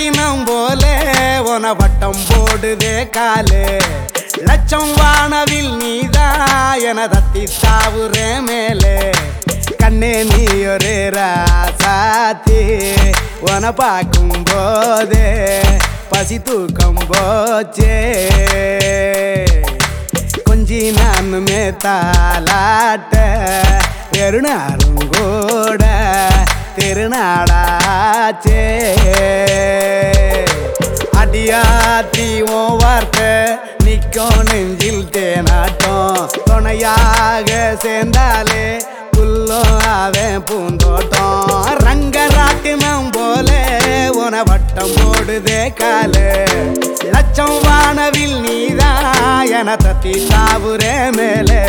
ராட்டினம் போல உன வட்டம் போடுதே காலு லட்சம் வானவில் நீதான் என தத்தி தாவுறே மேலே கண்ணே நீ ஒரு ராசாத்தி உன பார்க்கும் போதே பசி தூக்கம் போச்சே கொஞ்சி நானுமே தாலாட்ட பெருநாளும் கூட திருநாடாச்சே அடியாத்தி உன் வார்த்தை நிற்கும் நெஞ்சில் தேனாட்டம் துணையாக சேர்ந்தாலே புல்லும் அவன் பூந்தோட்டம் ரங்கராட்டினம் போல உன வட்டம் போடுதே காலு லட்சம் வானவில் நீதான் என தத்தி தாவுரே மேலே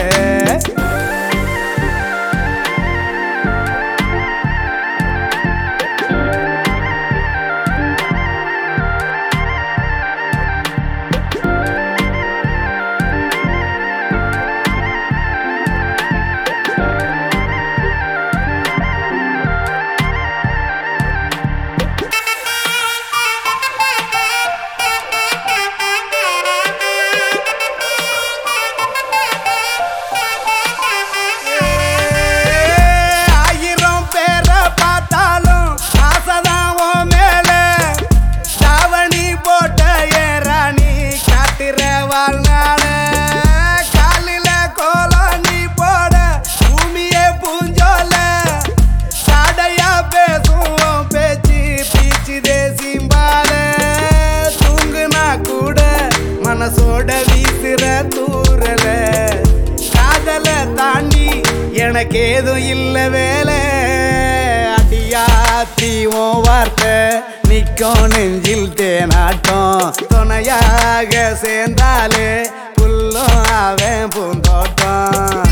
ஆயிரம் பேரை பார்த்தாலும் ஆசைதான் உன் மேல தாவணி போட்ட ஏறாணி காட்டுற வாழ்நாள காலில கோலம் நீ போட பூமியே பூஞ்சோல சாடையா பேசும் உன் பேச்சு பீச்சு தேசிம்பால தூங்குனா கூட மனசோட வீசுற தூரல காதல தாண்டி எனக்கு ஏதும் இல்ல வேலை அடியாத்தி உன் வார்த்தை நிற்கும் நெஞ்சில் தேனாட்டம் துணையாக சேர்ந்தாலே புல்லும் அவன் பூந்தோட்டம்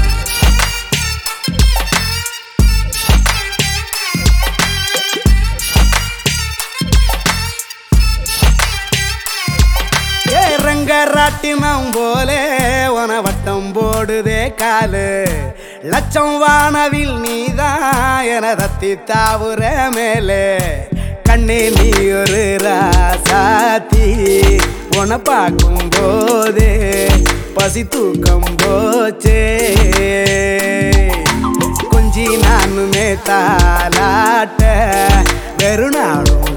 ஏ ரங்கராட்டினம் போலே உன வட்டம் போடுதே காலு லட்சம் வானவில் நீதான் என தத்தி தாவுற மேலே கண்ணே நீ ஒரு ராசாத்தி உன பார்க்கும் போதே பசி தூக்கம் போச்சே கொஞ்சி நானுமே தாலாட்ட வெறுநாளும்